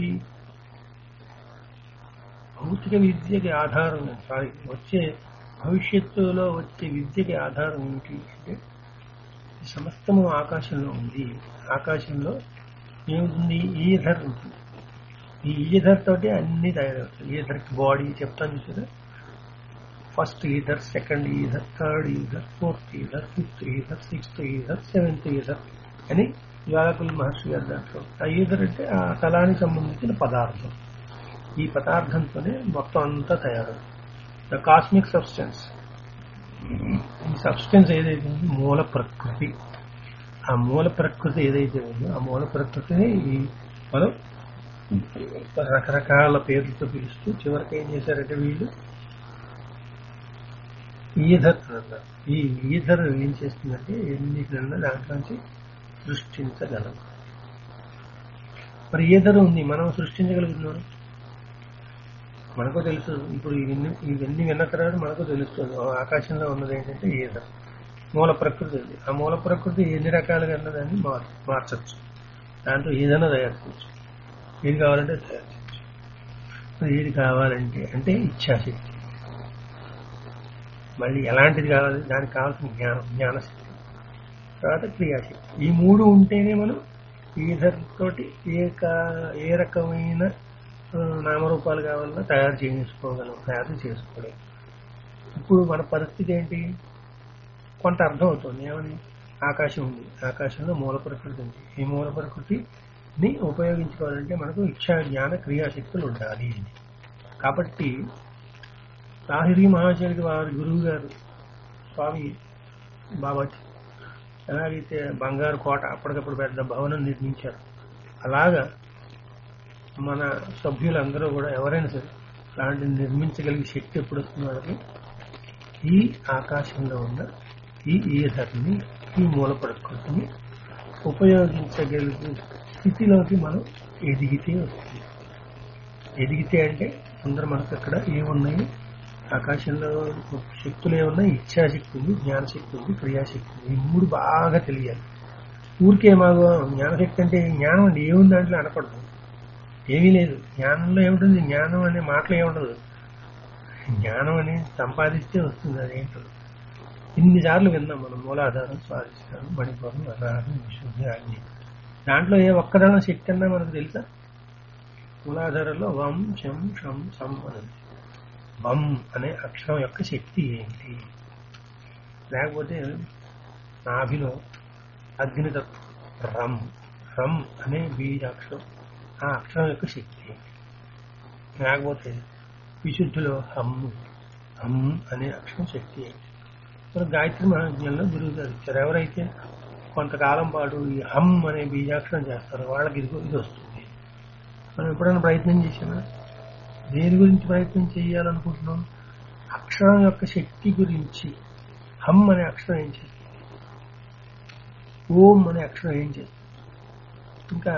భౌతిక విద్యకి ఆధారం సారీ వచ్చే భవిష్యత్తులో వచ్చే విద్యకి ఆధారం ఏమిటి అంటే ఈ సమస్తము ఆకాశంలో ఉంది ఆకాశంలో ఏముంది ఈధర్ ఉంటుంది ఈ ఈధర్ తోటి అన్ని తయారవుతాయి ఈధర్ బాడీ చెప్తాను చూసారా first ether second ether third ether fourth ether fifth ether sixth ether seventh ether అని జ్వాలకుల మహర్షి గారు దాంట్లో ఆ ఈధర్ అంటే ఆ తలానికి సంబంధించిన పదార్థం ఈ పదార్థంతోనే మొత్తం అంతా తయారవుతుంది ద కాస్మిక్ సబ్స్టెన్స్ ఈ సబ్స్టెన్స్ ఏదైతే ఉందో మూల ప్రకృతి ఆ మూల ప్రకృతి ఏదైతే ఉందో ఆ మూల ప్రకృతిని ఈ మనం రకరకాల పేర్లతో పిలుస్తూ చివరికి ఏం చేశారంటే వీళ్ళు ఈధర్ అన్నారు ఈ ఈధర్ ఏం చేస్తుందంటే ఎన్నికలన్నా దాంట్లోంచి సృష్టించగలం మరి ఈధర్ ఉంది మనం సృష్టించగలుగుతున్నాం మనకు తెలుసు ఇప్పుడు ఇవన్నీ ఇవన్నీ విన్న తర్వాత మనకు తెలుస్తుంది ఆ ఆకాశంలో ఉన్నది ఏంటంటే ఈధర్ మూల ప్రకృతి ఉంది ఆ మూల ప్రకృతి ఎన్ని రకాలుగా ఉన్నదాన్ని మార్ మార్చచ్చు దాంట్లో ఏదైనా తయారు చేయొచ్చు ఏది కావాలంటే తయారు చేయొచ్చు మరి ఏది కావాలంటే అంటే ఇచ్ఛాశక్తి మళ్ళీ ఎలాంటిది కావాలి దానికి కావాల్సిన జ్ఞానం జ్ఞానశక్తి తర్వాత క్రియాశక్తి ఈ మూడు ఉంటేనే మనం ఈధర్ తోటి ఏ కా- ఏ రకమైన ఆ, నామరూపాలు కావాలన్నా తయారు చేసుకోగలం తయారు చేసుకోలేం ఇప్పుడు మన పరిస్థితి ఏంటి కొంత అర్థం అవుతుంది ఏమని ఆకాశం ఉంది ఆకాశంలో మూల ప్రకృతి ఉంది ఈ మూల ప్రకృతిని ఉపయోగించుకోవాలంటే మనకు ఇచ్చా జ్ఞాన క్రియాశక్తులు ఉండాలి కాబట్టి లాహిరి మహాశయుడికి వారి గురువు గారు స్వామి బాబాజీ ఎలాగైతే బంగారు కోట అప్పటికప్పుడు పెద్ద భవనం నిర్మించారు అలాగా మన సభ్యులందరూ కూడా ఎవరైనా సరే అలాంటివి నిర్మించగలిగే శక్తి ఎప్పుడు వస్తుంది వాళ్ళకి ఈ ఆకాశంలో ఉన్న ఈ ఈధర్ని ఈ మూల ప్రకృతిని ఉపయోగించగలిగే స్థితిలోకి మనం ఎదిగితే వస్తుంది ఎదిగితే అంటే అందరూ మనకు అక్కడ ఏమున్నాయి ఆకాశంలో శక్తులు ఏమున్నాయి ఇచ్ఛాశక్తి ఉంది జ్ఞానశక్తి ఉంది క్రియాశక్తి ఉంది ఈ మూడు బాగా తెలియాలి ఊరికే మాకు జ్ఞానశక్తి అంటే జ్ఞానం అంటే ఏముంది దాంట్లో అనకూడదు ఏమీ లేదు జ్ఞానంలో ఏముంటుంది జ్ఞానం అనే మాటలు ఏముండదు జ్ఞానం అని సంపాదిస్తే వస్తుంది అదేంటో ఇన్నిసార్లు విన్నాం మనం మూలాధారం స్వాధిష్టానం మణిపురం అనాహం విశుద్ధి అగ్ని దాంట్లో ఏ ఒక్కదనం శక్తి అన్నా మనకు తెలుసా మూలాధారంలో వం శం షం సం అనేది వం అనే అక్షరం యొక్క శక్తి ఏంటి లేకపోతే నాభిలో అగ్నితత్వం రం రం అనే బీజాక్షరం ఆ అక్షరం యొక్క శక్తి ఏంటి లేకపోతే విశుద్ధిలో హమ్ హమ్ అనే అక్షరం శక్తి ఏంటి మరి గాయత్రి మహాజ్ఞంలో గురువు గారు ఇచ్చారు ఎవరైతే కొంతకాలం పాటు ఈ హమ్ అనే బీజాక్షరం చేస్తారో వాళ్ళకి ఇది ఇది వస్తుంది మనం ఎప్పుడైనా ప్రయత్నం చేసినా దేని గురించి ప్రయత్నం చేయాలనుకుంటున్నాం అక్షరం యొక్క శక్తి గురించి హమ్ అనే అక్షరం ఏం చేస్తుంది ఓం అనే అక్షరం ఏం చేస్తుంది ఇంకా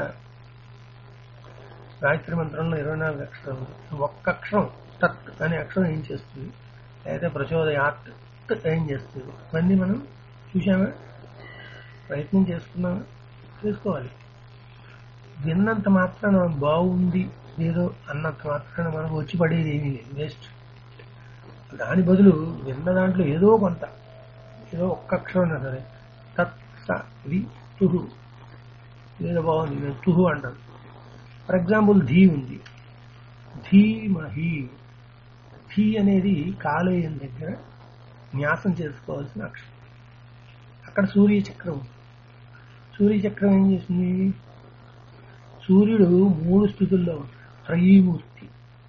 గాయత్రి మంత్రంలో ఇరవై నాలుగు అక్షరాలు ఒక్క అక్షరం తత్ అనే అక్షరం ఏం చేస్తుంది లేదా ప్రచోదయాత్ త్ ఏం చేస్తుంది ఇవన్నీ మనం చూసామా ప్రయత్నం చేసుకున్నామా చేసుకోవాలి విన్నంత మాత్రాన బాగుంది ఏదో అన్నంత మాత్రాన మనకు వచ్చి పడేది ఏమీ లేదు వేస్ట్ దాని బదులు విన్న దాంట్లో ఏదో కొంత ఏదో ఒక్క అక్షరం ఉన్నా సరే తత్ స వి తుహు ఏదో బాగుంది నేను తుహు అంటాను ఫర్ ఎగ్జాంపుల్ ధీ ఉంది ధీమహి ధీ అనేది కాలేయం దగ్గర న్యాసం చేసుకోవాల్సిన అక్షరం అక్కడ సూర్య చక్రం ఉంది. సూర్య చక్రం ఏం చేసింది సూర్యుడు మూడు స్థితుల్లో ఉన్నాడు త్రయీమూర్తి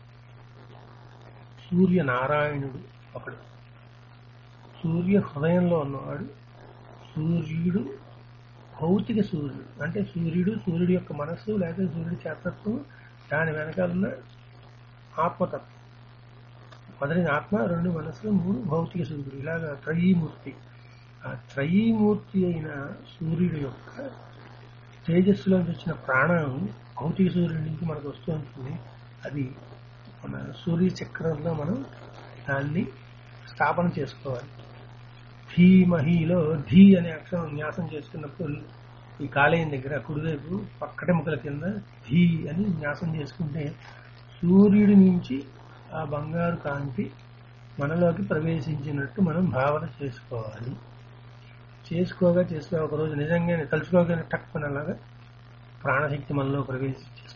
సూర్య నారాయణుడు ఒకడు సూర్య హృదయంలో ఉన్నవాడు సూర్యుడు భౌతిక సూర్యుడు అంటే సూర్యుడు సూర్యుడి యొక్క మనస్సు లేకపోతే సూర్యుడి చేతత్వం దాని వెనకాలన్న ఆత్మతత్వం మొదటి ఆత్మ రెండు మనస్సు మూడు భౌతిక సూర్యుడు ఇలాగా త్రయీమూర్తి ఆ త్రయీమూర్తి అయిన సూర్యుడి యొక్క తేజస్సులో వచ్చిన ప్రాణం భౌతిక సూర్యుడి నుంచి మనకు వస్తూ ఉంటుంది అది మన సూర్య చక్రంలో మనం దాన్ని స్థాపన చేసుకోవాలి ధీమహిలో ధీ అనే అక్షరం న్యాసం చేసుకున్నప్పుడు ఈ కాలేయం దగ్గర కుడివైపు పక్కటెముకల కింద ధీ అని న్యాసం చేసుకుంటే సూర్యుడి నుంచి ఆ బంగారు కాంతి మనలోకి ప్రవేశించినట్టు మనం భావన చేసుకోవాలి చేసుకోగా చేసుకో ఒక రోజు నిజంగానే తలుచుకోగానే టక్కున అలాగా ప్రాణశక్తి మనలో ప్రవేశించేస్తుంది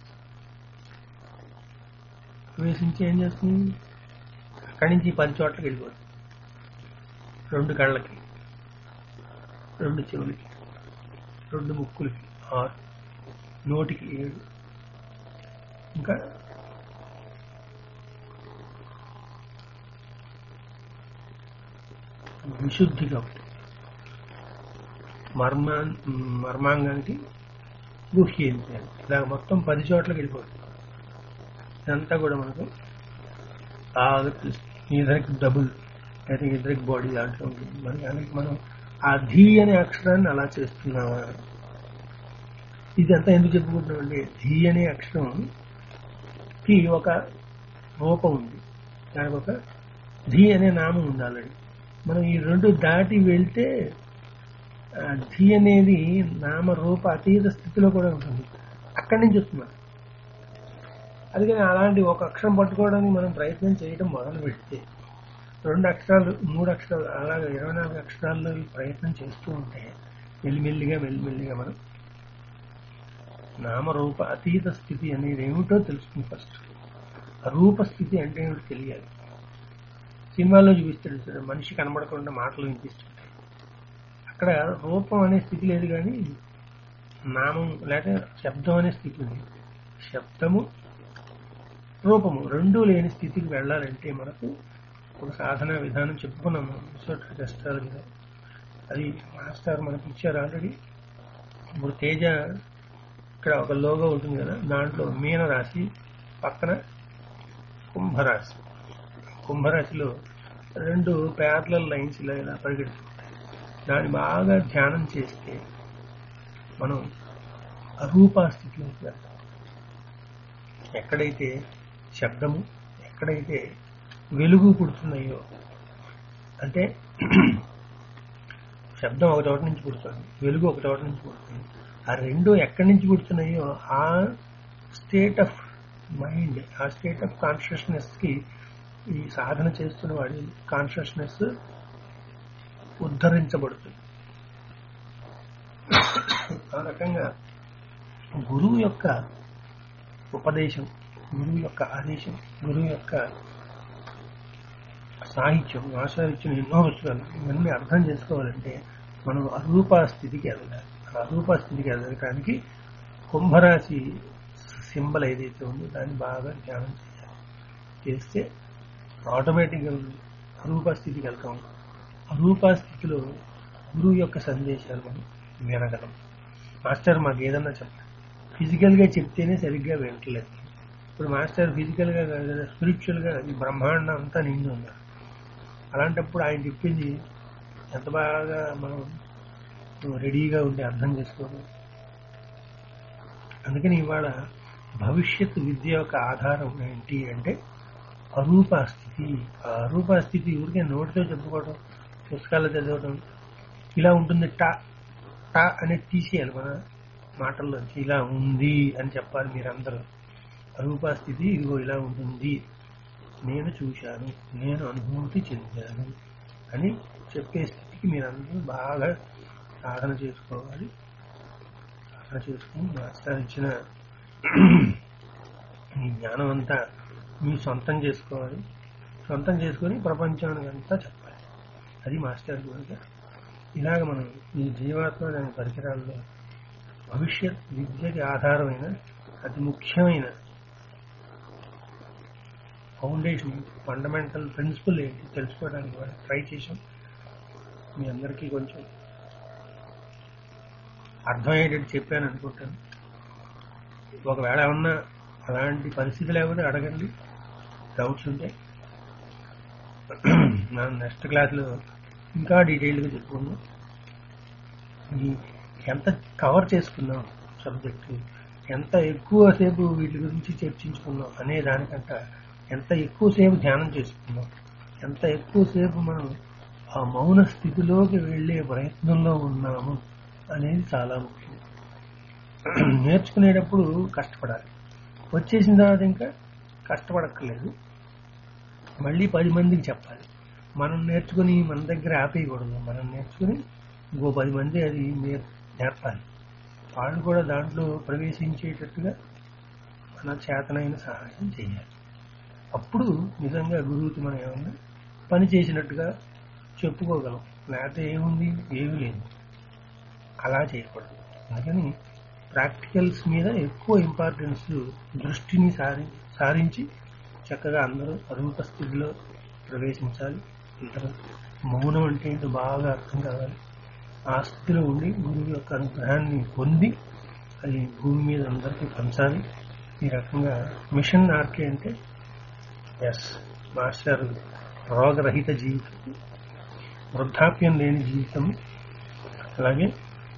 ప్రవేశించి ఏం చేస్తుంది అక్కడి నుంచి పది చోట్లకి వెళ్ళిపోతుంది రెండు కళ్ళకి రెండు చెవులకి రెండు ముక్కులకి ఆరు నోటికి ఏడు ఇంకా విశుద్ధిగా ఉంటుంది మర్మా మర్మాంగానికి గుహ్యేంద్రియాలు ఇలా మొత్తం పది చోట్లకి వెళ్ళిపోతుంది ఇదంతా కూడా మనకు బాగా తెలుస్తుంది ఇద్దరికి డబుల్ అయితే ఇద్దరికి బాడీ దాంట్లో ఉంటుంది మరి దానికి మనం ఆ ధీ అనే అక్షరాన్ని అలా చేస్తున్నామా ఇదంతా ఎందుకు చెప్పుకుంటున్నాం అంటే ధీ అనే అక్షరం కి ఒక రూపం ఉంది దానికి ఒక ధీ అనే నామం ఉంది ఆల్రెడీ మనం ఈ రెండు దాటి వెళ్తే ఆ ధీ అనేది నామరూప అతీత స్థితిలో కూడా ఉంటుంది అక్కడి నుంచి వస్తున్నాం అందుకని అలాంటి ఒక అక్షరం పట్టుకోవడానికి మనం ప్రయత్నం చేయడం మొదలు పెడితే రెండు అక్షరాలు మూడు అక్షరాలు అలాగే ఇరవై నాలుగు అక్షరాల్లో ఈ ప్రయత్నం చేస్తూ ఉంటే మెల్లిమెల్లిగా మెల్లిమెల్లిగా మనం నామరూప అతీత స్థితి అనేది ఏమిటో తెలుస్తుంది ఫస్ట్ రూప స్థితి అంటే ఏమిటో తెలియాలి సినిమాల్లో చూపిస్తాడు చూడండి మనిషి కనబడకుండా మాటలు వినిపిస్తుంటాయి అక్కడ రూపం అనే స్థితి లేదు కానీ నామం లేక శబ్దం అనే స్థితి ఉంది శబ్దము రూపము రెండూ లేని స్థితికి వెళ్ళాలంటే మనకు ఒక సాధన విధానం చెప్పుకున్నాము కష్టాల మీద అది మాస్టర్ మనకి ఇచ్చారు ఆల్రెడీ ఇప్పుడు తేజ ఇక్కడ ఒక లోగో ఉంటుంది కదా దాంట్లో మీన రాశి పక్కన కుంభరాశి కుంభరాశిలో రెండు ప్యారలల్ లైన్స్ ఇలా ఇలా పరిగెడుతుంటాయి దాన్ని బాగా ధ్యానం చేస్తే మనం అరూపా స్థితిలోకి వెళ్తాం ఎక్కడైతే శబ్దము ఎక్కడైతే వెలుగు పుడుతున్నాయో అంటే శబ్దం ఒక చోట నుంచి పుడుతుంది వెలుగు ఒక చోట నుంచి పుడుతుంది ఆ రెండు ఎక్కడి నుంచి పుడుతున్నాయో ఆ స్టేట్ ఆఫ్ మైండ్ ఆ స్టేట్ ఆఫ్ కాన్షియస్నెస్ కి ఈ సాధన చేస్తున్న వాడి కాన్షియస్నెస్ ఉద్ధరించబడుతుంది ఆ రకంగా గురువు యొక్క ఉపదేశం గురువు యొక్క ఆదేశం గురువు యొక్క సాహిత్యం ఆచారిత్యం ఎన్నో పుస్తకాలు ఇవన్నీ అర్థం చేసుకోవాలంటే మనం అరూపా స్థితికి వెళ్ళాలి ఆ అరూపా స్థితికి వెళ్ళడానికి కుంభరాశి సింబల్ ఏదైతే ఉందో దాన్ని బాగా ధ్యానం చేయాలి చేస్తే ఆటోమేటిక్గా అరూపా స్థితికి వెళ్తాం అరూపా స్థితిలో గురువు యొక్క సందేశాలు మనం వినగలం మాస్టర్ మాకు ఏదన్నా చెప్పండి ఫిజికల్గా చెప్తేనే సరిగ్గా వింటలేదు ఇప్పుడు మాస్టర్ ఫిజికల్గా కాదు కదా స్పిరిచువల్గా ఈ బ్రహ్మాండం అంతా నిండి ఉన్నారు అలాంటప్పుడు ఆయన చెప్పింది ఎంత బాగా మనం రెడీగా ఉండి అర్థం చేసుకోవాలి అందుకని ఇవాళ భవిష్యత్ విద్య యొక్క ఆధారం ఏంటి అంటే అరూపా స్థితి ఆ అరూపా స్థితి ఊరికే నోటితో చెప్పుకోవడం పుస్తకాలు చదవడం ఇలా ఉంటుంది టా టా అనేది తీసేయాలి మన మాటల్లోంచి ఇలా ఉంది అని చెప్పాలి మీరందరూ అరూపా స్థితి ఇదిగో ఇలా ఉంటుంది నేను చూశాను నేను అనుభూతి చెందాను అని చెప్పే స్థితికి మీరందరూ బాగా సాధన చేసుకోవాలి సాధన చేసుకుని మాస్టర్ ఇచ్చిన ఈ జ్ఞానం అంతా మీ సొంతం చేసుకోవాలి సొంతం చేసుకొని ప్రపంచానికి అంతా చెప్పాలి అది మాస్టర్ కూడా ఇలాగ మనం ఈ జీవాత్మ దాని పరికరాల్లో భవిష్యత్ విద్యకి ఆధారమైన అతి ముఖ్యమైన ఫౌండేషన్ ఫండమెంటల్ ప్రిన్సిపల్ ఏంటి తెలుసుకోవడానికి కూడా ట్రై చేసాం మీ అందరికీ కొంచెం అర్థమయ్యేటట్టు చెప్పాను అనుకుంటాను ఒకవేళ ఏమన్నా అలాంటి పరిస్థితులు ఏమైనా అడగండి డౌట్స్ ఉంటే మనం నెక్స్ట్ క్లాస్లో ఇంకా డీటెయిల్గా చెప్పుకుందాం ఈ ఎంత కవర్ చేసుకున్నాం సబ్జెక్టు ఎంత ఎక్కువసేపు వీటి గురించి చర్చించుకున్నాం అనే దానికంట ఎంత ఎక్కువసేపు ధ్యానం చేసుకున్నాం ఎంత ఎక్కువసేపు మనం ఆ మౌన స్థితిలోకి వెళ్ళే ప్రయత్నంలో ఉన్నాము అనేది చాలా ముఖ్యం నేర్చుకునేటప్పుడు కష్టపడాలి వచ్చేసిన తర్వాత ఇంకా కష్టపడక్కర్లేదు మళ్ళీ పది మందికి చెప్పాలి మనం నేర్చుకుని మన దగ్గర ఆపేయకూడదు మనం నేర్చుకుని ఇంకో పది మంది అది నేర్- నేర్పాలి వాళ్ళు కూడా దాంట్లో ప్రవేశించేటట్టుగా మన చేతనైన సహాయం చేయాలి అప్పుడు నిజంగా గురువుకి మనం ఏమన్నా పని చేసినట్టుగా చెప్పుకోగలం లేకపోతే ఏముంది ఏమీ లేదు అలా చేయకూడదు అందుకని ప్రాక్టికల్స్ మీద ఎక్కువ ఇంపార్టెన్స్ దృష్టిని సారి సారించి చక్కగా అందరూ అరూప స్థితిలో ప్రవేశించాలి అందరూ మౌనం అంటే ఏంటో బాగా అర్థం కావాలి ఆ స్థితిలో ఉండి గురువు యొక్క అనుగ్రహాన్ని పొంది అది భూమి మీద అందరికీ పంచాలి ఈ రకంగా మిషన్ ఆర్కే అంటే ఎస్ మాస్టర్ రోగరహిత జీవితం వృద్ధాప్యం లేని జీవితం అలాగే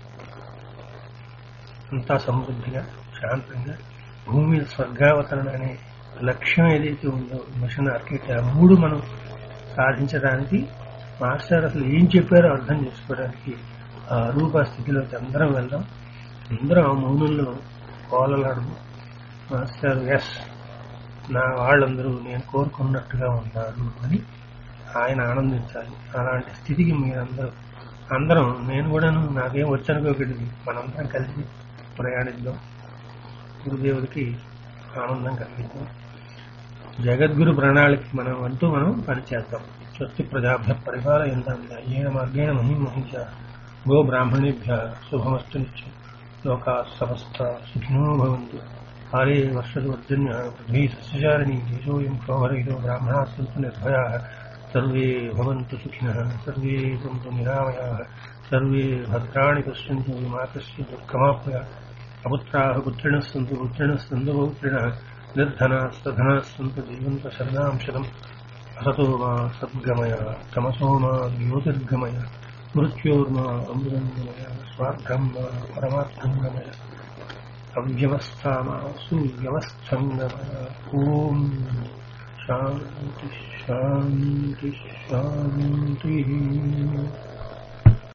అంతా సమృద్ధిగా శాంతంగా భూమి మీద స్వర్గావతరణ అనే లక్ష్యం ఏదైతే ఉందో మిషన్ ఆర్కిట్ ఆ మూడు మనం సాధించడానికి మాస్టర్ అసలు ఏం చెప్పారో అర్థం చేసుకోవడానికి ఆ రూప స్థితిలోకి అందరం వెళ్దాం అందరం ఆ మౌనంలో కోలలాడము మాస్టర్ ఎస్ నా వాళ్ళందరూ నేను కోరుకున్నట్టుగా ఉన్నారు అని ఆయన ఆనందించాలి అలాంటి స్థితికి మీరందరూ అందరం నేను కూడాను నాకేం వచ్చనుకోకండి మనందరం కలిసి ప్రయాణిద్దాం గురుదేవుడికి ఆనందం కలిగిద్దాం జగద్గురు ప్రణాళిక మనం అంటూ మనం పనిచేద్దాం స్వస్తి ప్రజాభ్య పరిపాలయంతాం ఏన మార్గేణ మహిం మహిష గో బ్రాహ్మణేభ్య శుభమస్తు నిత్యం లోకా సమస్త సుఖినో భవంతు కాలే వర్షదు వర్జన్య పృథ్వీ సస్యచారిణి దేశోయం క్షోభరహితో బ్రాహ్మణా సంతు నిర్భయా సర్వే భవంతు సుఖినः సర్వే సంతు నిరామయాः సర్వే భద్రాణి పశ్యంతు మా కశ్చిత్ దుఃఖమాప్నుయాత్ అపుత్రాः పుత్రిणः सन्तु पुत्रिणः सन्तु पौत्रिणः निर्धनाः सधनाः सन्तु जीवन्तः शरदां शतम् असतो मा सद्गमय तमसो मा ज्योतिर्गमय मृत्योर्मा अमृतङ्गमय स्वार्थं मा परमार्थङ्गमय अव्यवस्था मा सुव्यवस्थङ्गमय ॐ शान्ति शान्ति शान्तिः